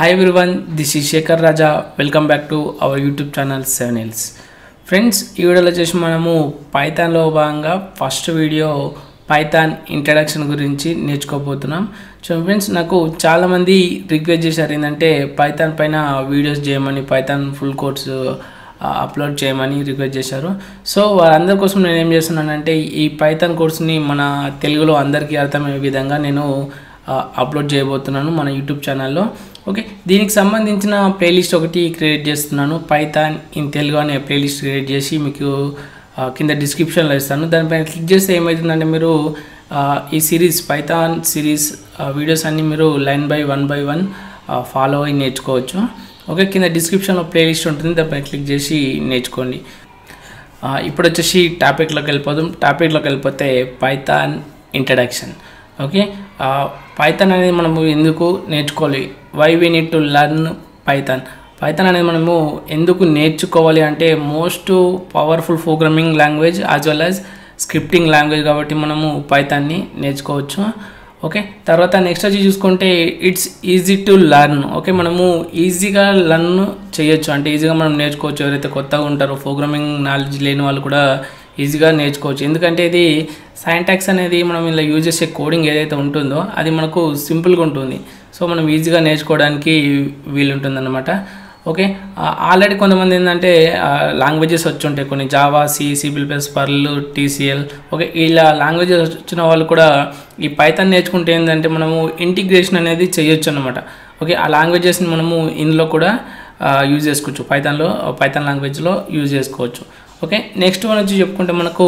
hi everyone this is Shekhar Raja welcome back to our YouTube channel seven ells friends ఈ వీడియోలో వచ్చేసి మనము పైథాన్లో భాగంగా ఫస్ట్ వీడియో పైథాన్ ఇంట్రడక్షన్ గురించి నేర్చుకోబోతున్నాం సో ఫ్రెండ్స్ నాకు చాలామంది రిక్వెస్ట్ చేశారు ఏంటంటే పైథాన్ పైన వీడియోస్ చేయమని పైథాన్ ఫుల్ కోర్స్ అప్లోడ్ చేయమని రిక్వెస్ట్ చేశారు సో వారందరి కోసం నేను ఏం చేస్తున్నానంటే ఈ పైథాన్ కోర్స్ని మన తెలుగులో అందరికీ అర్థమయ్యే విధంగా నేను ఆ, అప్లోడ్ చేయబోతున్నాను మన యూట్యూబ్ ఛానల్లో ఓకే దీనికి సంబంధించిన ప్లేలిస్ట్ ఒకటి క్రియేట్ చేస్తున్నాను పైథాన్ ఇన్ తెలుగు అనే ప్లేలిస్ట్ క్రియేట్ చేసి మీకు ఆ, కింద డిస్క్రిప్షన్లో ఇస్తాను దానిపైన క్లిక్ చేస్తే ఏమవుతుందంటే మీరు ఆ, ఈ సిరీస్ పైథాన్ సిరీస్ వీడియోస్ అన్నీ మీరు line by one by one follow అయి నేర్చుకోవచ్చు ఓకే కింద డిస్క్రిప్షన్లో ప్లేలిస్ట్ ఉంటుంది దానిపైన క్లిక్ చేసి నేర్చుకోండి ఆ, ఇప్పుడు వచ్చేసి టాపిక్లోకి వెళ్ళిపోదాం టాపిక్లోకి వెళ్ళిపోతే పైథాన్ ఇంట్రడక్షన్ ఓకే పైథాన్ అనేది మనము ఎందుకు నేర్చుకోవాలి why we need to learn Python Python అనేది మనము ఎందుకు నేర్చుకోవాలి అంటే most powerful programming language as well as scripting language కాబట్టి మనము పైథాన్ని నేర్చుకోవచ్చు ఓకే తర్వాత నెక్స్ట్ వచ్చి చూసుకుంటే it's easy to learn okay మనము ఈజీగా లర్న్ చేయొచ్చు అంటే ఈజీగా మనం నేర్చుకోవచ్చు ఎవరైతే కొత్తగా ఉంటారో ప్రోగ్రామింగ్ నాలెడ్జ్ లేని వాళ్ళు కూడా ఈజీగా నేర్చుకోవచ్చు ఎందుకంటే ఇది సైంటాక్స్ అనేది మనం ఇలా యూజ్ చేసే కోడింగ్ ఏదైతే ఉంటుందో అది మనకు సింపుల్గా ఉంటుంది సో మనం ఈజీగా నేర్చుకోవడానికి వీలుంటుందన్నమాట ఓకే ఆల్రెడీ కొంతమంది ఏంటంటే లాంగ్వేజెస్ వచ్చి ఉంటాయి కొన్ని జావా సి సిబిల్ ప్లస్ పర్ల్ టీసీఎల్ ఓకే ఇలా లాంగ్వేజెస్ వచ్చిన వాళ్ళు కూడా ఈ పైథాన్ నేర్చుకుంటే ఏంటంటే మనము ఇంటిగ్రేషన్ అనేది చేయొచ్చు అనమాట ఓకే ఆ లాంగ్వేజెస్ని మనము ఇందులో కూడా యూజ్ చేసుకోవచ్చు పైథాన్లో పైథాన్ లాంగ్వేజ్లో యూజ్ చేసుకోవచ్చు ఓకే నెక్స్ట్ వన్ వచ్చి చెప్పుకుంటే మనకు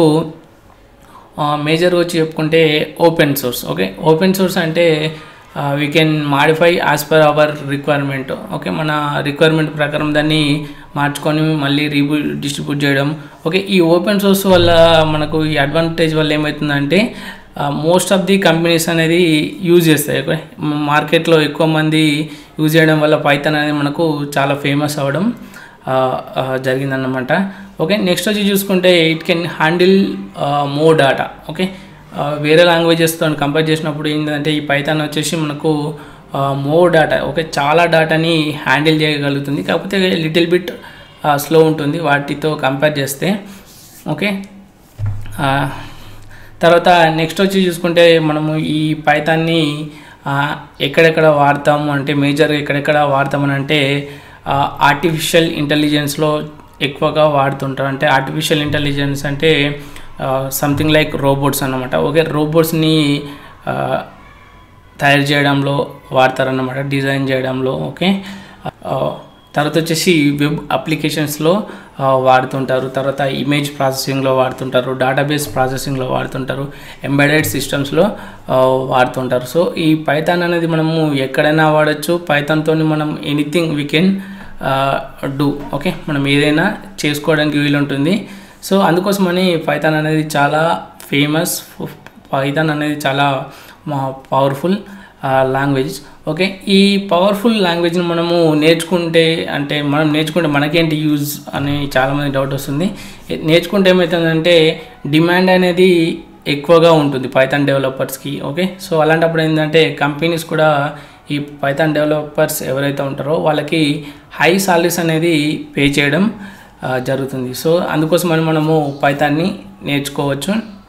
మేజర్ వచ్చి చెప్పుకుంటే open source okay open source అంటే we can modify as per our requirement okay మన రిక్వైర్మెంట్ ప్రకారం దాన్ని మార్చుకొని మళ్ళీ రీబూ డిస్ట్రిబ్యూట్ చేయడం ఓకే ఈ ఓపెన్ సోర్స్ వల్ల మనకు ఈ అడ్వాంటేజ్ వల్ల ఏమవుతుందంటే మోస్ట్ ఆఫ్ ది కంపెనీస్ అనేది యూజ్ చేస్తాయి ఓకే మార్కెట్లో ఎక్కువ మంది యూజ్ చేయడం వల్ల పైథాన్ అనేది మనకు చాలా ఫేమస్ అవ్వడం జరిగిందన్నమాట ఓకే నెక్స్ట్ వచ్చి చూసుకుంటే it can handle more data okay వేరే లాంగ్వేజెస్తో కంపేర్ చేసినప్పుడు ఏంటంటే ఈ పైథాన్ వచ్చేసి మనకు మోర్ డాటా ఓకే చాలా డాటాని హ్యాండిల్ చేయగలుగుతుంది కాకపోతే లిటిల్ బిట్ స్లో ఉంటుంది వాటితో కంపేర్ చేస్తే ఓకే తర్వాత నెక్స్ట్ వచ్చి చూసుకుంటే మనము ఈ పైథాన్ని ఎక్కడెక్కడ వాడతాము అంటే మేజర్గా ఎక్కడెక్కడ వాడతామని అంటే ఆర్టిఫిషియల్ ఇంటెలిజెన్స్లో ఎక్కువగా వాడుతుంటారు అంటే ఆర్టిఫిషియల్ ఇంటెలిజెన్స్ అంటే సంథింగ్ లైక్ రోబోట్స్ అన్నమాట ఓకే రోబోట్స్ని తయారు చేయడంలో వాడతారన్నమాట డిజైన్ చేయడంలో ఓకే తర్వాత వచ్చేసి వెబ్ అప్లికేషన్స్లో వాడుతుంటారు తర్వాత ఇమేజ్ ప్రాసెసింగ్లో వాడుతుంటారు డేటాబేస్ ప్రాసెసింగ్లో వాడుతుంటారు ఎంబెడెడ్ సిస్టమ్స్లో వాడుతుంటారు సో ఈ పైథాన్ అనేది మనము ఎక్కడైనా వాడచ్చు పైథాన్తో మనం anything we can do okay మనం ఏదైనా చేసుకోవడానికి వీలుంటుంది సో అందుకోసమని పైథాన్ అనేది చాలా ఫేమస్ పైథాన్ అనేది చాలా పవర్ఫుల్ లాంగ్వేజ్ ఓకే ఈ పవర్ఫుల్ లాంగ్వేజ్ని మనము నేర్చుకుంటే అంటే మనం నేర్చుకుంటే మనకేంటి యూజ్ అని చాలామంది డౌట్ వస్తుంది నేర్చుకుంటే ఏమవుతుందంటే డిమాండ్ అనేది ఎక్కువగా ఉంటుంది పైథాన్ డెవలపర్స్కి ఓకే సో అలాంటప్పుడు ఏంటంటే కంపెనీస్ కూడా ఈ పైథాన్ డెవలపర్స్ ఎవరైతే ఉంటారో వాళ్ళకి హై సాలరీస్ అనేది పే చేయడం జరుగుతుంది సో అందుకోసమని మనము పైథాన్ని నేర్చుకోవచ్చు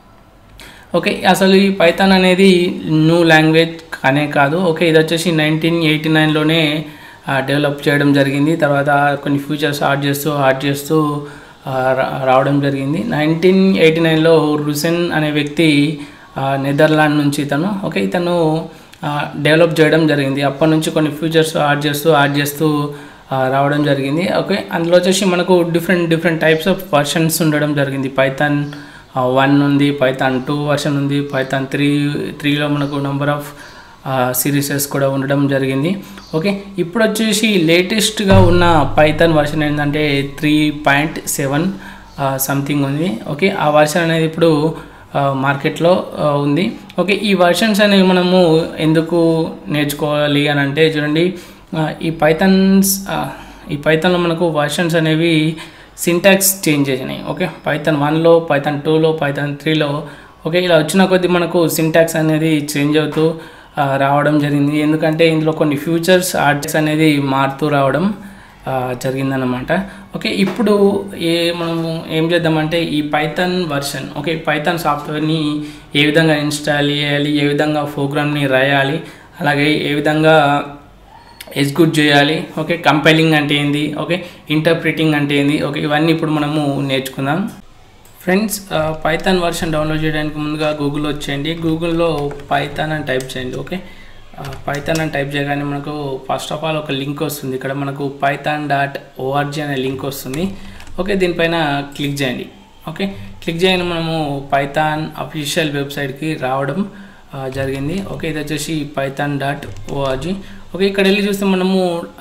ఓకే అసలు ఈ పైథాన్ అనేది న్యూ లాంగ్వేజ్ కానే కాదు ఓకే ఇది వచ్చేసి నైన్టీన్ ఎయిటీ నైన్లోనే డెవలప్ చేయడం జరిగింది తర్వాత కొన్ని ఫ్యూచర్స్ యాడ్ చేస్తూ యాడ్ చేస్తూ రావడం జరిగింది నైన్టీన్ ఎయిటీ నైన్లో రుసెన్ అనే వ్యక్తి నెదర్లాండ్ నుంచి ఇతను ఓకే ఇతను డెవలప్ చేయడం జరిగింది అప్పటి నుంచి కొన్ని ఫ్యూచర్స్ యాడ్ చేస్తూ యాడ్ చేస్తూ రావడం జరిగింది ఓకే అందులో వచ్చేసి మనకు different different types of versions ఉండడం జరిగింది పైథాన్ వన్ ఉంది పైథాన్ టూ వర్షన్ ఉంది పైథాన్ త్రీ త్రీలో మనకు నెంబర్ ఆఫ్ సిరీసెస్ కూడా ఉండడం జరిగింది ఓకే ఇప్పుడు వచ్చేసి లేటెస్ట్గా ఉన్న పైథాన్ వర్షన్ ఏంటంటే త్రీ పాయింట్ సెవెన్ సంథింగ్ ఉంది ఓకే ఆ వర్షన్ అనేది ఇప్పుడు మార్కెట్లో ఉంది ఓకే ఈ వర్షన్స్ అనేవి మనము ఎందుకు నేర్చుకోవాలి అని అంటే చూడండి ఈ పైథాన్స్ ఈ పైథాన్లో మనకు వర్షన్స్ అనేవి సింటాక్స్ చేంజ్ చేసినాయి ఓకే పైథాన్ వన్లో పైథాన్ టూలో పైథాన్ త్రీలో ఓకే ఇలా వచ్చిన కొద్దీ మనకు సింటాక్స్ అనేది చేంజ్ అవుతూ ఆ, రావడం జరిగింది ఎందుకంటే ఇందులో కొన్ని ఫ్యూచర్స్ ఆర్ట్స్ అనేది మారుతూ రావడం ఆ, జరిగిందన్నమాట ఓకే ఇప్పుడు ఏ మనము ఏం చేద్దామంటే ఈ పైథాన్ వర్షన్ ఓకే పైథాన్ సాఫ్ట్వేర్ని ఏ విధంగా ఇన్స్టాల్ చేయాలి ఏ విధంగా ప్రోగ్రామ్ని రాయాలి అలాగే ఏ విధంగా ఎగ్జిక్యూట్ చేయాలి ఓకే కంపైలింగ్ అంటే ఏంది ఓకే ఇంటర్ప్రిటింగ్ అంటే ఏంది ఓకే ఇవన్నీ ఇప్పుడు మనము నేర్చుకుందాం ఫ్రెండ్స్ పైథాన్ వర్షన్ డౌన్లోడ్ చేయడానికి ముందుగా గూగుల్ వచ్చేయండి గూగుల్లో పైథాన్ అని టైప్ చేయండి ఓకే పైథాన్ అని టైప్ చేయగానే మనకు ఫస్ట్ ఆఫ్ ఆల్ ఒక లింక్ వస్తుంది ఇక్కడ మనకు పైథాన్ డాట్ ఓఆర్జీ అనే లింక్ వస్తుంది ఓకే దీనిపైన క్లిక్ చేయండి ఓకే క్లిక్ చేయగానే మనము పైథాన్ అఫీషియల్ వెబ్సైట్కి రావడం ఆ, జరిగింది ఓకే ఇది వచ్చేసి పైథాన్ డాట్ ఓఆర్జీ ఓకే ఇక్కడ వెళ్ళి చూస్తే మనము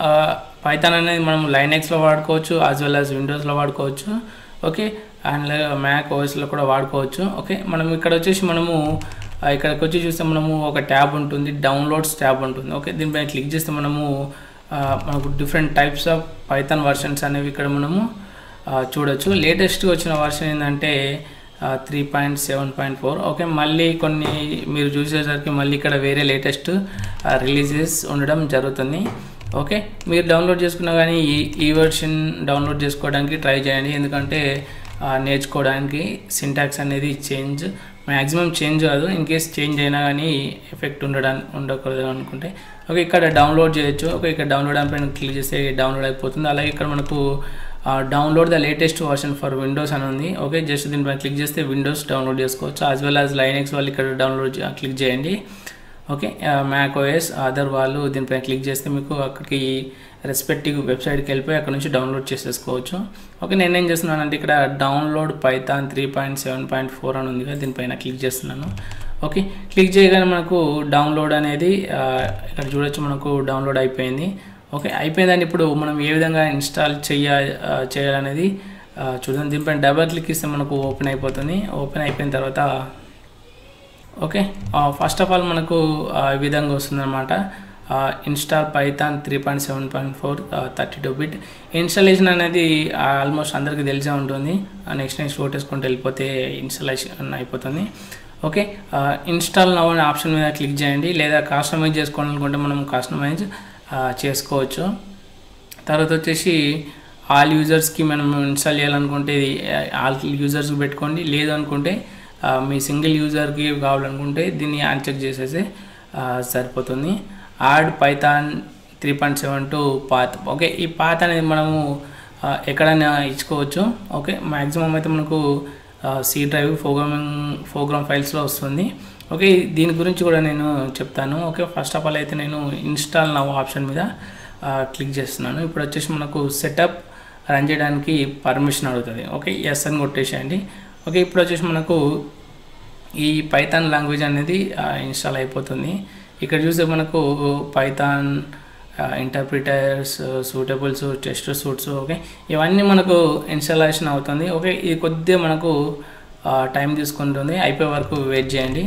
పైథాన్ అనేది మనం లైనెక్స్లో వాడుకోవచ్చు యాజ్ వెల్ యాజ్ విండోస్లో వాడుకోవచ్చు ఓకే అండ్ మ్యాక్ ఓఎస్లో కూడా వాడుకోవచ్చు ఓకే మనం ఇక్కడ వచ్చేసి మనము ఆ, ఇక్కడికి వచ్చి చూస్తే మనము ఒక ట్యాబ్ ఉంటుంది డౌన్లోడ్స్ ట్యాబ్ ఉంటుంది ఓకే దీనిపైన క్లిక్ చేస్తే మనము ఆ, మనకు different types of Python versions అనేవి ఇక్కడ మనము ఆ, చూడొచ్చు లేటెస్ట్ వచ్చిన వర్షన్ ఏంటంటే three point seven point four okay మళ్ళీ కొన్ని మీరు చూసేసరికి మళ్ళీ ఇక్కడ వేరే లేటెస్ట్ రిలీజెస్ ఉండడం జరుగుతుంది ఓకే మీరు డౌన్లోడ్ చేసుకున్నా కానీ ఈ ఈ వర్షన్ డౌన్లోడ్ చేసుకోవడానికి ట్రై చేయండి ఎందుకంటే ఆ, నేర్చుకోవడానికి సింటాక్స్ అనేది చేంజ్ మ్యాక్సిమం చేంజ్ కాదు ఇన్ కేస్ చేంజ్ అయినా కానీ ఎఫెక్ట్ ఉండడానికి ఉండకూడదు అనుకుంటే ఓకే ఇక్కడ డౌన్లోడ్ చేయొచ్చు ఓకే ఇక్కడ డౌన్లోడ్ అని పైన క్లిక్ చేస్తే డౌన్లోడ్ అయిపోతుంది అలాగే ఇక్కడ మనకు download the latest version for Windows అని ఉంది ఓకే జస్ట్ దీనిపైన క్లిక్ చేస్తే విండోస్ డౌన్లోడ్ చేసుకోవచ్చు యాజ్ వెల్ యాజ్ లైనెక్స్ వాళ్ళు ఇక్కడ డౌన్లోడ్ క్లిక్ చేయండి ఓకే మ్యాక్ ఓఎస్ అదర్ వాళ్ళు దీనిపైన క్లిక్ చేస్తే మీకు అక్కడికి రెస్పెక్టివ్ వెబ్సైట్కి వెళ్ళిపోయి అక్కడ నుంచి డౌన్లోడ్ చేసేసుకోవచ్చు ఓకే నేను ఏం చేస్తున్నానంటే ఇక్కడ download Python three point seven point four అని ఉంది కదా దీనిపైన క్లిక్ చేస్తున్నాను ఓకే క్లిక్ చేయగానే మనకు డౌన్లోడ్ అనేది ఆ, ఇక్కడ చూడొచ్చు మనకు డౌన్లోడ్ అయిపోయింది ఓకే అయిపోయిందని ఇప్పుడు మనం ఏ విధంగా ఇన్స్టాల్ చేయ ఆ, చేయాలనేది ఆ, చూద్దాం దీనిపైన డబల్ క్లిక్ ఇస్తే మనకు ఓపెన్ అయిపోతుంది ఓపెన్ అయిపోయిన తర్వాత ఓకే ఫస్ట్ ఆఫ్ ఆల్ మనకు ఆ, ఈ విధంగా వస్తుందన్నమాట install Python three point seven point four thirty two bit installation అనేది ఆల్మోస్ట్ అందరికీ తెలిసే ఉంటుంది నెక్స్ట్ నెక్స్ట్ ఓటేసుకుంటూ వెళ్ళిపోతే ఇన్స్టాలేషన్ అయిపోతుంది ఓకే ఇన్స్టాల్ నవ్ అనే ఆప్షన్ మీద క్లిక్ చేయండి లేదా కస్టమైజ్ చేసుకోవాలనుకుంటే మనం కస్టమైజ్ చేసుకోవచ్చు తర్వాత వచ్చేసి ఆల్ యూజర్స్కి మనం ఇన్స్టాల్ చేయాలనుకుంటే ఇది ఆల్ యూజర్స్కి పెట్టుకోండి లేదు అనుకుంటే ఆ, మీ సింగిల్ యూజర్కి కావాలనుకుంటే దీన్ని అన్చెక్ చేసేసి ఆ, సరిపోతుంది add Python three point seven to path okay ఈ పాత్ అనేది మనము ఆ, ఎక్కడైనా ఇచ్చుకోవచ్చు ఓకే మ్యాక్సిమం అయితే మనకు సి డ్రైవ్ ప్రోగ్రామింగ్ ప్రోగ్రామ్ ఫైల్స్లో వస్తుంది ఓకే దీని గురించి కూడా నేను చెప్తాను ఓకే ఫస్ట్ ఆఫ్ ఆల్ అయితే నేను ఇన్స్టాల్ నవ్ ఆప్షన్ మీద ఆ, క్లిక్ చేస్తున్నాను ఇప్పుడు వచ్చేసి మనకు సెటప్ రన్ చేయడానికి పర్మిషన్ అడుగుతుంది ఓకే ఎస్ అని కొట్టేసేయండి ఓకే ఇప్పుడు వచ్చేసి మనకు ఈ పైథాన్ లాంగ్వేజ్ అనేది ఆ, ఇన్స్టాల్ అయిపోతుంది ఇక్కడ చూస్తే మనకు పైథాన్ ఇంటర్ప్రిటర్స్ సూటబుల్స్ టెస్ట్ సూట్స్ ఓకే ఇవన్నీ మనకు ఇన్స్టాలేషన్ అవుతుంది ఓకే ఇది కొద్దిగా మనకు టైం తీసుకుంటుంది అయిపోయే వరకు వెయిట్ చేయండి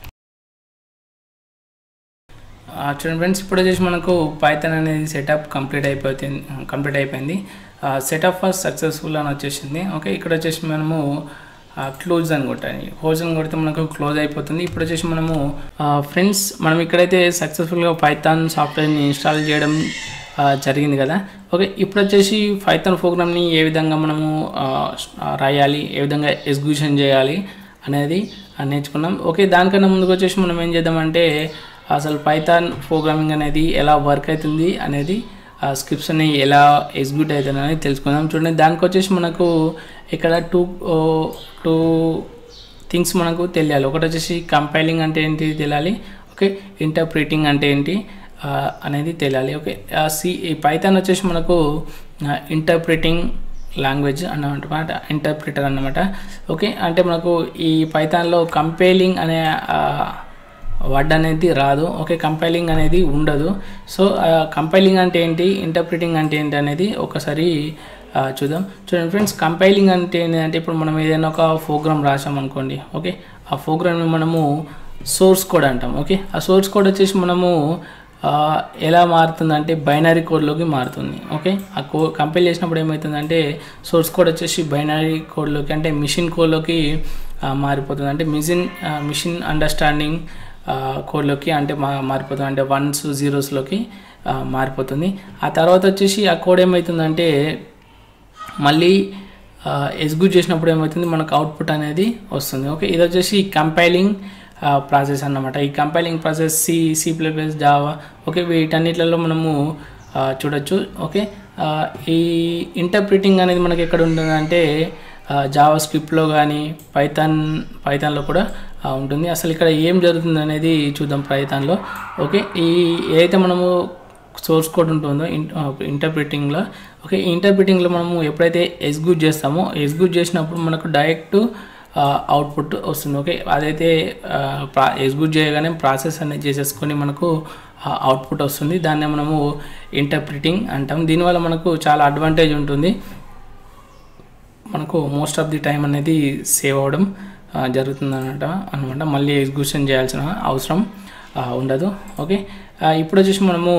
ఆ, చూడండి ఫ్రెండ్స్ ఇప్పుడు వచ్చేసి మనకు పైథాన్ అనేది సెటప్ కంప్లీట్ అయిపోతుంది కంప్లీట్ అయిపోయింది సెటప్ ఫస్ట్ సక్సెస్ఫుల్ అని వచ్చేసింది ఓకే ఇక్కడ వచ్చేసి మనము క్లోజ్ అని కొట్టాలి క్లోజ్ అని కొడితే మనకు క్లోజ్ అయిపోతుంది ఇప్పుడు వచ్చేసి మనము ఫ్రెండ్స్ మనం ఇక్కడైతే సక్సెస్ఫుల్గా పైథాన్ సాఫ్ట్వేర్ని ఇన్స్టాల్ చేయడం ఆ, జరిగింది కదా ఓకే ఇప్పుడు వచ్చేసి పైథాన్ ప్రోగ్రామ్ని ఏ విధంగా మనము ఆ, రాయాలి ఏ విధంగా ఎగ్జిక్యూషన్ చేయాలి అనేది ఆ, నేర్చుకున్నాం ఓకే దానికన్నా ముందుకు వచ్చేసి మనం ఏం చేద్దామంటే అసలు పైథాన్ ప్రోగ్రామింగ్ అనేది ఎలా వర్క్ అవుతుంది అనేది ఆ స్క్రిప్ట్స్ అనేవి ఎలా ఎగ్జిక్యూట్ అవుతుంది అనేది తెలుసుకుందాం చూడండి దానికి వచ్చేసి మనకు ఇక్కడ టూ టూ థింగ్స్ మనకు తెలియాలి ఒకటి వచ్చేసి కంపైలింగ్ అంటే ఏంటి తెలియాలి ఓకే ఇంటర్ప్రిటింగ్ అంటే ఏంటి ఆ, అనేది తెలియాలి ఓకే సి ఈ పైథాన్ వచ్చేసి మనకు ఇంటర్ప్రిటింగ్ లాంగ్వేజ్ అన్నమాట ఇంటర్ప్రిటర్ అన్నమాట ఓకే అంటే మనకు ఈ పైథాన్లో కంపైలింగ్ అనే ఆ, వర్డ్ అనేది రాదు ఓకే కంపైలింగ్ అనేది ఉండదు సో కంపైలింగ్ అంటే ఏంటి ఇంటర్ప్రిటింగ్ అంటే ఏంటి అనేది ఒకసారి ఆ, చూద్దాం చూడండి ఫ్రెండ్స్ కంపైలింగ్ అంటే ఏంటంటే ఇప్పుడు మనం ఏదైనా ఒక ప్రోగ్రామ్ రాసామనుకోండి ఓకే ఆ ప్రోగ్రామ్ని మనము సోర్స్ కోడ్ అంటాం ఓకే ఆ సోర్స్ కోడ్ వచ్చేసి మనము ఆ, ఎలా మారుతుందంటే బైనరీ కోడ్లోకి మారుతుంది ఓకే ఆ కో కంపైల్ చేసినప్పుడు ఏమవుతుందంటే సోర్స్ కోడ్ వచ్చేసి బైనరీ కోడ్లోకి అంటే మిషన్ కోడ్లోకి ఆ, మారిపోతుంది అంటే మిషన్ మిషన్ అండర్స్టాండింగ్ కోడ్లోకి అంటే మా మారిపోతుంది అంటే వన్స్ జీరోస్లోకి మారిపోతుంది ఆ తర్వాత వచ్చేసి ఆ కోడ్ ఏమవుతుందంటే మళ్ళీ ఎగ్జిక్యూట్ చేసినప్పుడు ఏమవుతుంది మనకు అవుట్పుట్ అనేది వస్తుంది ఓకే ఇది వచ్చేసి కంపైలింగ్ ప్రాసెస్ అన్నమాట ఈ compiling process C C plus plus Java okay వీటన్నిటిలో మనము ఆ, చూడొచ్చు ఓకే ఆ, ఈ ఇంటర్ప్రిటింగ్ అనేది మనకి ఎక్కడ ఉంటుందంటే జావా స్క్రిప్ట్లో కానీ పైథాన్ పైథాన్లో కూడా ఆ, ఉంటుంది అసలు ఇక్కడ ఏం జరుగుతుంది అనేది చూద్దాం పైథాన్లో ఓకే ఈ ఏదైతే మనము సోర్స్ కోడ్ ఉంటుందో ఇంటర్ప్రిటింగ్లో ఓకే ఈ ఇంటర్ప్రిటింగ్లో మనము ఎప్పుడైతే ఎగ్జిక్యూట్ చేస్తామో ఎగ్జిక్యూట్ చేసినప్పుడు మనకు డైరెక్ట్ అవుట్పుట్ వస్తుంది ఓకే అదైతే ఎగ్జిక్యూట్ చేయగానే ప్రాసెస్ అనేది చేసేసుకొని మనకు అవుట్పుట్ వస్తుంది దాన్నే మనము ఇంటర్ప్రిటింగ్ అంటాం దీనివల్ల మనకు చాలా అడ్వాంటేజ్ ఉంటుంది మనకు మోస్ట్ ఆఫ్ ది టైం అనేది సేవ్ అవ్వడం జరుగుతుంది అనమాట అనమాట మళ్ళీ ఎగ్జిక్యూషన్ చేయాల్సిన అవసరం ఆ, ఉండదు ఓకే ఆ, ఇప్పుడు వచ్చేసి మనము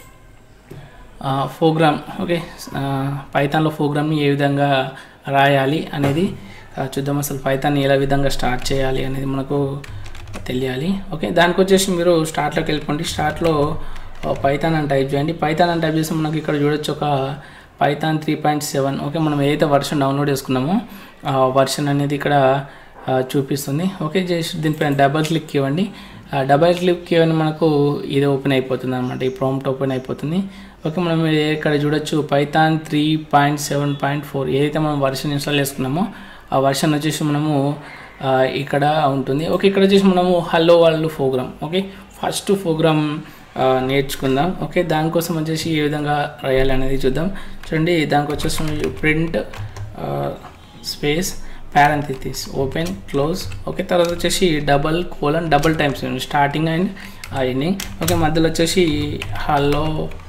ప్రోగ్రామ్ ఓకే పైథాన్లో ప్రోగ్రామ్ని ఏ విధంగా రాయాలి అనేది ఆ, చూద్దాం అసలు పైథాన్ ఏ విధంగా స్టార్ట్ చేయాలి అనేది మనకు తెలియాలి ఓకే దానికి వచ్చేసి మీరు స్టార్ట్లోకి వెళ్ళిపోండి స్టార్ట్లో పైథాన్ అని టైప్ చేయండి పైథాన్ అని టైప్ చేస్తే మనకి ఇక్కడ చూడొచ్చు ఒక Python three point seven okay మనం ఏదైతే వర్షన్ డౌన్లోడ్ చేసుకున్నామో ఆ వర్షన్ అనేది ఇక్కడ ఆ, చూపిస్తుంది ఓకే జస్ట్ దీనిపైన డబల్ క్లిక్ ఇవ్వండి ఆ డబల్ క్లిక్ ఇవ్వని మనకు ఇది ఓపెన్ అయిపోతుంది అనమాట ఈ ప్రాంప్ట్ ఓపెన్ అయిపోతుంది ఓకే మనం ఇక్కడ చూడొచ్చు Python three point seven point four ఏదైతే మనం వర్షన్ ఇన్స్టాల్ చేసుకున్నామో ఆ వర్షన్ వచ్చేసి మనము ఆ, ఇక్కడ ఉంటుంది ఓకే ఇక్కడ వచ్చేసి మనము hello world program okay first program నేర్చుకుందాం ఓకే దానికోసం వచ్చేసి ఏ విధంగా రాయాలి అనేది చూద్దాం చూడండి దానికి వచ్చేసి print space parenthesis open close okay తర్వాత వచ్చేసి double colon double times starting and ending okay మధ్యలో వచ్చేసి హలో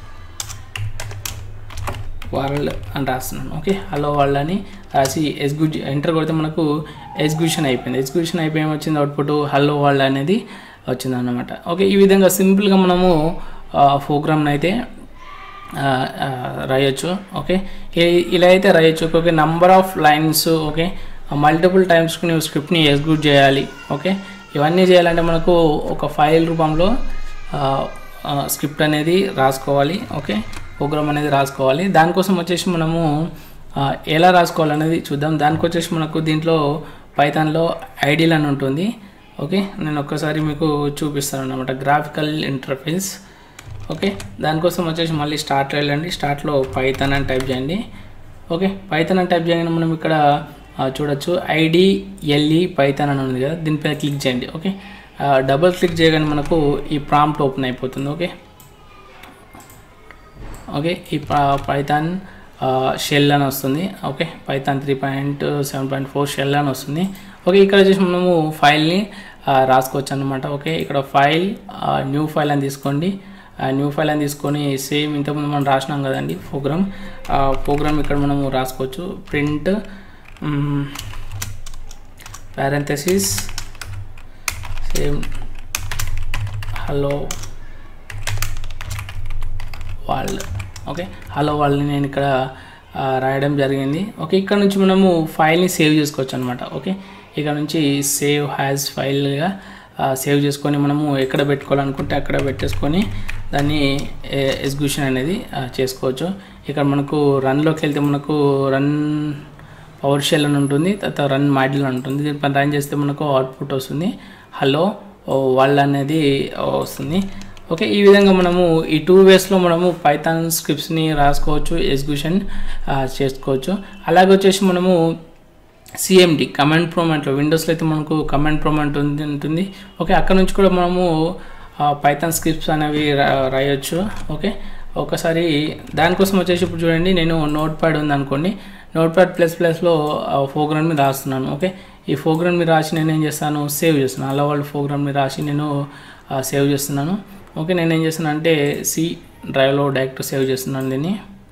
వరల్డ్ అని రాస్తున్నాను ఓకే హలో వరల్డ్ అని రాసి ఎగ్జిక్యూట్ ఎంటర్ కొడితే మనకు ఎగ్జిక్యూషన్ అయిపోయింది ఎగ్జిక్యూషన్ అయిపోయి వచ్చింది అవుట్పుట్ హలో వరల్డ్ అనేది వచ్చింది అనమాట ఓకే ఈ విధంగా సింపుల్గా మనము ప్రోగ్రామ్ని అయితే ఆ, ఆ, రాయొచ్చు ఓకే ఈ- ఇలా అయితే రాయొచ్చు okay number of lines okay multiple times నువ్వు స్క్రిప్ట్ని ఎగ్జిక్యూట్ చేయాలి ఓకే ఇవన్నీ చేయాలంటే మనకు ఒక ఫైల్ రూపంలో స్క్రిప్ట్ అనేది రాసుకోవాలి ఓకే ప్రోగ్రామ్ అనేది రాసుకోవాలి దానికోసం వచ్చేసి మనము ఆ, ఎలా రాసుకోవాలనేది చూద్దాం దానికి వచ్చేసి మనకు దీంట్లో పైథాన్లో ఐడియల్ అని ఉంటుంది ఓకే నేను ఒక్కసారి మీకు చూపిస్తాను అనమాట గ్రాఫికల్ ఇంటర్ఫేస్ ఓకే దానికోసం వచ్చేసి మళ్ళీ స్టార్ట్ వెళ్ళండి స్టార్ట్లో పైథాన్ అని టైప్ చేయండి ఓకే పైథాన్ అని టైప్ చేయగానే మనం ఇక్కడ ఆ, చూడొచ్చు ఐడిఎల్ఈ పైథాన్ అని ఉంది కదా దీనిపైన క్లిక్ చేయండి ఓకే ఆ, డబుల్ క్లిక్ చేయగానే మనకు ఈ ప్రాంప్ట్ ఓపెన్ అయిపోతుంది ఓకే ఓకే ఈ ప- పైథాన్ ఆ, షెల్ అని వస్తుంది okay Python three point seven point four shell అని వస్తుంది ఓకే ఇక్కడ వచ్చేసి మనము ఫైల్ని ఆ, రాసుకోవచ్చు అనమాట ఓకే ఇక్కడ ఫైల్ ఆ, న్యూ ఫైల్ అని తీసుకోండి ఆ, న్యూ ఫైల్ అని తీసుకొని సేమ్ ఇంతకుముందు మనం రాసినాం కదండి ప్రోగ్రామ్ ఆ ప్రోగ్రామ్ ఇక్కడ మనము రాసుకోవచ్చు print parenthesis same hello world okay hello వాళ్ళని నేను ఇక్కడ ఆ, రాయడం జరిగింది ఓకే ఇక్కడ నుంచి మనము ఫైల్ని సేవ్ చేసుకోవచ్చు అనమాట ఓకే ఇక్కడ నుంచి సేవ్ హ్యాజ్ ఫైల్గా సేవ్ చేసుకొని మనము ఎక్కడ పెట్టుకోవాలనుకుంటే అక్కడ పెట్టేసుకొని దాన్ని ఎగ్జిక్యూషన్ అనేది ఆ, చేసుకోవచ్చు ఇక్కడ మనకు రన్లోకి వెళ్తే మనకు రన్ పవర్ షెల్ అని ఉంటుంది తర్వాత రన్ మాడ్యూల్ అని ఉంటుంది దీనిపైన రన్ చేస్తే మనకు అవుట్పుట్ వస్తుంది హలో వాళ్ళు అనేది వస్తుంది ఓకే ఈ విధంగా మనము ఈ టూ వేస్లో మనము పైథాన్ స్క్రిప్ట్స్ని రాసుకోవచ్చు ఎగ్జిక్యూషన్ చేసుకోవచ్చు అలాగే వచ్చేసి మనము సిఎండి కమాండ్ ప్రోమెంట్లో విండోస్లో అయితే మనకు కమాండ్ ప్రోమెంట్ ఉంది ఉంటుంది ఓకే అక్కడ నుంచి కూడా మనము పైథాన్ స్క్రిప్ట్స్ అనేవి రా- రాయొచ్చు ఓకే ఒకసారి దానికోసం వచ్చేసి ఇప్పుడు చూడండి నేను నోట్ ప్యాడ్ ఉంది అనుకోండి నోట్ ప్యాడ్ ప్లస్ ప్లస్లో ప్రోగ్రామ్ మీద రాస్తున్నాను ఓకే ఈ ప్రోగ్రామ్ మీద రాసి నేను ఏం చేస్తాను సేవ్ చేస్తున్నాను అలా వాళ్ళు ప్రోగ్రామ్ మీద రాసి నేను సేవ్ చేస్తున్నాను ఓకే నేను ఏం చేస్తున్నాను అంటే సి డ్రైవ్లో డైరెక్ట్ సేవ్ చేస్తున్నాను దీన్ని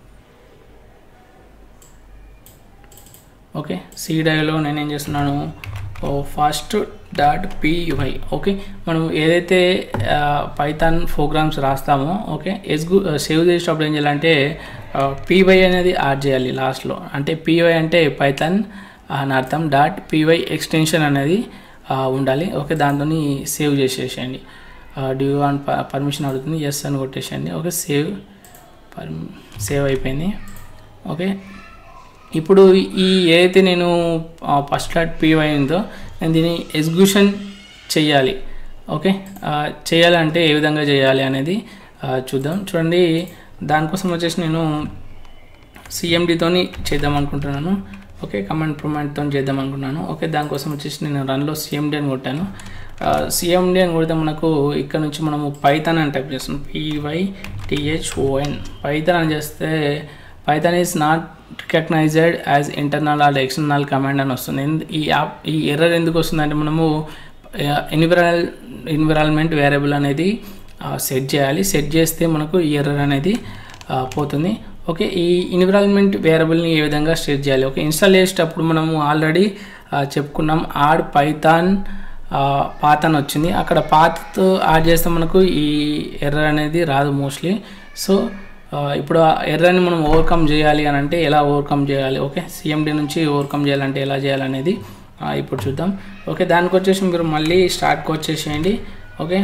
ఓకే సి డ్రైవ్లో నేను ఏం చేస్తున్నాను ఫాస్ట్ డాట్ పీవై ఓకే మనం ఏదైతే పైథాన్ ప్రోగ్రామ్స్ రాస్తామో ఓకే ఎస్గు సేవ్ చేసేటప్పుడు ఏం చేయాలంటే పీవై అనేది యాడ్ చేయాలి లాస్ట్లో అంటే పీవై అంటే పైథాన్ అని అర్థం డాట్ పీవై ఎక్స్టెన్షన్ అనేది ఆ, ఉండాలి ఓకే దాంతో సేవ్ చేసేసేయండి డూ యూ వాంట్ పర్మిషన్ అడుగుతుంది ఎస్ అని కొట్టేసేయండి ఓకే సేవ్ పర్మి సేవ్ అయిపోయింది ఓకే ఇప్పుడు ఈ ఏదైతే నేను ఫస్ట్ ఫ్లాట్ పీవై ఉందో నేను దీన్ని ఎగ్జిక్యూషన్ చేయాలి ఓకే ఆ, చేయాలంటే ఏ విధంగా చేయాలి అనేది ఆ, చూద్దాం చూడండి దానికోసం వచ్చేసి నేను సిఎండితోని చేద్దాం అనుకుంటున్నాను ఓకే కమాండ్ ప్రొమాండ్తో చేద్దాం అనుకున్నాను ఓకే దానికోసం వచ్చేసి నేను రన్లో సిఎండి అని కొట్టాను సిఎండి అని కొడితే మనకు ఇక్కడ నుంచి మనము పైథాన్ అని టైప్ చేస్తాం పివై టిహెచ్ఓఎన్ పైథాన్ అని చేస్తే Python is not recognised as internal or external command అని వస్తుంది ఎందు- ఈ యాప్ ఈ ఎర్రర్ ఎందుకు వస్తుందంటే మనము ఎన్విరాల్ ఎన్విరాన్మెంట్ వేరియబుల్ అనేది సెట్ చేయాలి సెట్ చేస్తే మనకు ఈ ఎర్రర్ అనేది ఆ, పోతుంది ఓకే ఈ ఎన్విరాన్మెంట్ వేరియబుల్ని ఏ విధంగా సెట్ చేయాలి ఓకే ఇన్స్టాల్ చేసేటప్పుడు మనము ఆల్రెడీ చెప్పుకున్నాం ఆడ్ పైథాన్ పాత్ అని వచ్చింది అక్కడ పాత్తో యాడ్ చేస్తే మనకు ఈ ఎర్రర్ అనేది రాదు మోస్ట్లీ సో ఆ, ఇప్పుడు ఆ ఎర్రర్ని మనం ఓవర్కమ్ చేయాలి అని అంటే ఎలా ఓవర్కమ్ చేయాలి ఓకే సిఎండి నుంచి ఓవర్కమ్ చేయాలంటే ఎలా చేయాలనేది ఆ, ఇప్పుడు చూద్దాం ఓకే దానికి వచ్చేసి మీరు మళ్ళీ స్టార్ట్కి వచ్చేసేయండి ఓకే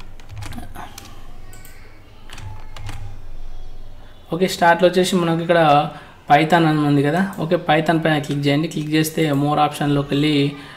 ఓకే స్టార్ట్లో వచ్చేసి మనకి ఇక్కడ పైథాన్ అని ఉంది కదా ఓకే పైథాన్ పైన క్లిక్ చేయండి క్లిక్ చేస్తే మోర్ ఆప్షన్లోకి వెళ్ళి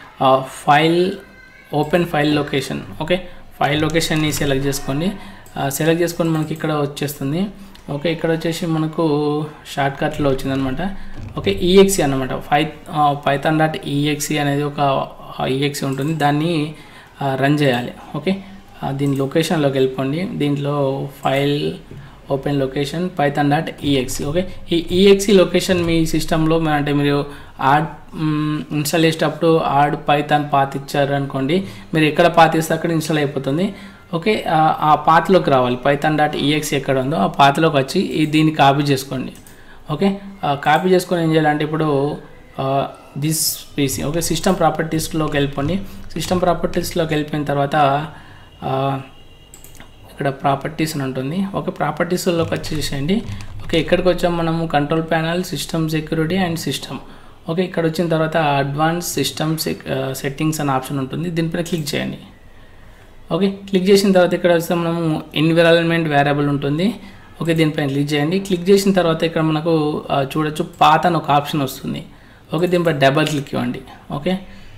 file open file location okay file లొకేషన్ని సెలెక్ట్ చేసుకోండి సెలెక్ట్ చేసుకొని మనకి ఇక్కడ వచ్చేస్తుంది ఓకే ఇక్కడ వచ్చేసి మనకు షార్ట్ కట్లో వచ్చిందనమాట ఓకే ఈఎక్సీ అనమాట ఫై పైథాన్ డాట్ ఈఎక్సీ అనేది ఒక ఈఎక్సీ ఉంటుంది దాన్ని రన్ చేయాలి ఓకే ఆ, దీని లొకేషన్లోకి వెళ్ళిపోండి దీంట్లో file open location Python dot EXE okay ఈ ఈఎక్సీ లొకేషన్ మీ సిస్టంలో అంటే మీరు ఆడ్ ఇన్స్టాల్ చేసేటప్పుడు ఆడ్ పైథాన్ పాత్ ఇచ్చారు అనుకోండి మీరు ఎక్కడ పాత్ ఇస్తే అక్కడ ఇన్స్టాల్ అయిపోతుంది ఓకే ఆ- ఆ పాత్లోకి రావాలి పైథాన్ డాట్ ఈఎక్సీ ఎక్కడ ఉందో ఆ పాత్లోకి వచ్చి ఈ దీన్ని కాపీ చేసుకోండి ఓకే కాపీ చేసుకొని ఏం చేయాలంటే ఇప్పుడు దిస్ పీసీ ఓకే సిస్టమ్ ప్రాపర్టీస్లోకి వెళ్ళిపోండి సిస్టమ్ ప్రాపర్టీస్లోకి వెళ్ళిపోయిన తర్వాత ఆ, ఇక్కడ ప్రాపర్టీస్ అని ఉంటుంది ఓకే ప్రాపర్టీస్లోకి వచ్చేసేయండి ఓకే ఇక్కడికి వచ్చాం మనము control panel system security and system okay ఇక్కడ వచ్చిన తర్వాత అడ్వాన్స్ సిస్టమ్ సెట్టింగ్స్ అనే ఆప్షన్ ఉంటుంది దీనిపైన క్లిక్ చేయండి ఓకే క్లిక్ చేసిన తర్వాత ఇక్కడ వస్తే మనము ఎన్విరాన్మెంట్ వేరియబుల్ ఉంటుంది ఓకే దీనిపైన క్లిక్ చేయండి క్లిక్ చేసిన తర్వాత ఇక్కడ మనకు ఆ, చూడొచ్చు పాత అని ఒక ఆప్షన్ వస్తుంది ఓకే దీనిపై డబల్ క్లిక్ ఇవ్వండి ఓకే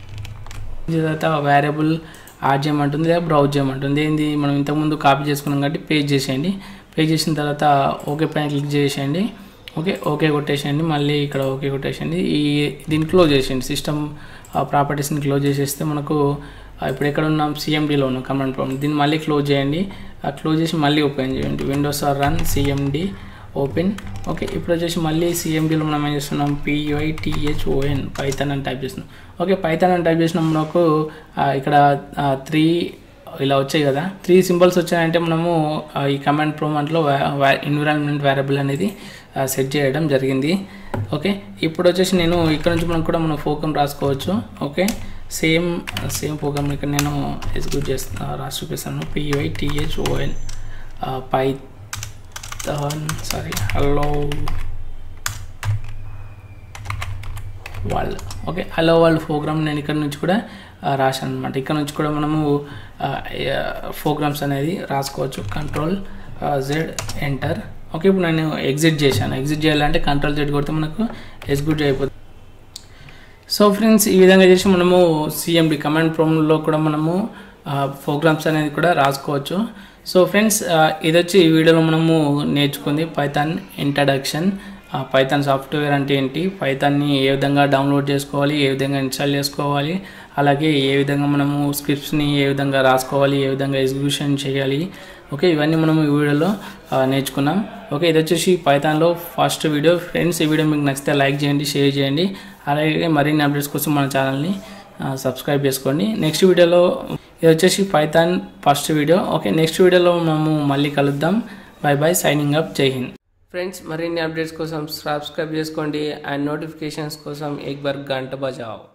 దీని తర్వాత వేరియబుల్ యాడ్ చేయమంటుంది లేదా బ్రౌజ్ చేయమంటుంది ఏంది మనం ఇంతకుముందు కాపీ చేసుకున్నాం కాబట్టి పేజ్ చేసేయండి పేజ్ చేసిన తర్వాత ఓకే పైన క్లిక్ చేసేయండి ఓకే ఓకే కొట్టేసేయండి మళ్ళీ ఇక్కడ ఓకే కొట్టేసేయండి ఈ దీన్ని క్లోజ్ చేసేయండి సిస్టమ్ ప్రాపర్టీస్ని క్లోజ్ చేసేస్తే మనకు ఆ, ఇప్పుడు ఎక్కడ ఉన్నాం సిఎండిలో ఉన్నాం కమాండ్ ప్రాబ్లం దీన్ని మళ్ళీ క్లోజ్ చేయండి ఆ క్లోజ్ చేసి మళ్ళీ ఓపెన్ చేయండి Windows R run CMD open okay ఇప్పుడు వచ్చేసి మళ్ళీ సిఎండిలో మనం ఏం చేస్తున్నాం పివైటిహెచ్ఓఎన్ పైథాన్ అని టైప్ చేస్తున్నాం ఓకే పైథాన్ అని టైప్ చేసినాం మనకు ఆ, ఇక్కడ త్రీ ఇలా వచ్చాయి కదా త్రీ సింబల్స్ వచ్చాయంటే మనము ఆ, ఈ కమాండ్ ప్రోమంట్లో ఎన్విరాన్మెంట్ వేరియబుల్ అనేది సెట్ చేయడం జరిగింది ఓకే ఇప్పుడు వచ్చేసి నేను ఇక్కడ నుంచి మనం కూడా మనం ప్రోగ్రామ్ రాసుకోవచ్చు ఓకే సేమ్ సేమ్ ప్రోగ్రామ్ ఇక్కడ నేను ఎగ్జిక్యూట్ చేస్తా రాసి చూపిస్తాను పివైటిహెచ్ఓఎన్ పై sorry hello world okay hello world program నేను ఇక్కడ నుంచి కూడా ఆ, రాశాను అనమాట ఇక్కడ నుంచి కూడా మనము ప్రోగ్రామ్స్ అనేది రాసుకోవచ్చు కంట్రోల్ జెడ్ ఎంటర్ ఓకే ఇప్పుడు నేను ఎగ్జిట్ చేశాను ఎగ్జిట్ చేయాలంటే కంట్రోల్ జెడ్ కొడితే మనకు ఎగ్జిక్యూట్ అయిపోతుంది సో ఫ్రెండ్స్ ఈ విధంగా చేసి మనము సిఎండి కమాండ్ ప్రోమ్లో కూడా మనము ప్రోగ్రామ్స్ అనేది కూడా రాసుకోవచ్చు సో ఫ్రెండ్స్ ఇది వచ్చి ఈ వీడియోలో మనము నేర్చుకుంది పైథాన్ ఇంట్రడక్షన్ పైథాన్ సాఫ్ట్వేర్ అంటే ఏంటి పైథాన్ని ఏ విధంగా డౌన్లోడ్ చేసుకోవాలి ఏ విధంగా ఇన్స్టాల్ చేసుకోవాలి అలాగే ఏ విధంగా మనము స్క్రిప్ట్స్ని ఏ విధంగా రాసుకోవాలి ఏ విధంగా ఎగ్జిక్యూషన్ చేయాలి ఓకే ఇవన్నీ మనం ఈ వీడియోలో ఆ, నేర్చుకున్నాం ఓకే ఇది వచ్చేసి పైథాన్లో ఫస్ట్ వీడియో ఫ్రెండ్స్ ఈ వీడియో మీకు నచ్చితే లైక్ చేయండి షేర్ చేయండి అలాగే మరిన్ని అప్డేట్స్ కోసం మన ఛానల్ని సబ్స్క్రైబ్ చేసుకోండి నెక్స్ట్ వీడియోలో ఇది వచ్చేసి Python first video okay next వీడియోలో మనము మళ్ళీ కలుద్దాం బై బై సైనింగ్ అప్ జై హింద్ ఫ్రెండ్స్ మరిన్ని అప్డేట్స్ కోసం సబ్స్క్రైబ్ చేసుకోండి అండ్ నోటిఫికేషన్స్ కోసం ఎక్ బార్ గంట బజావ్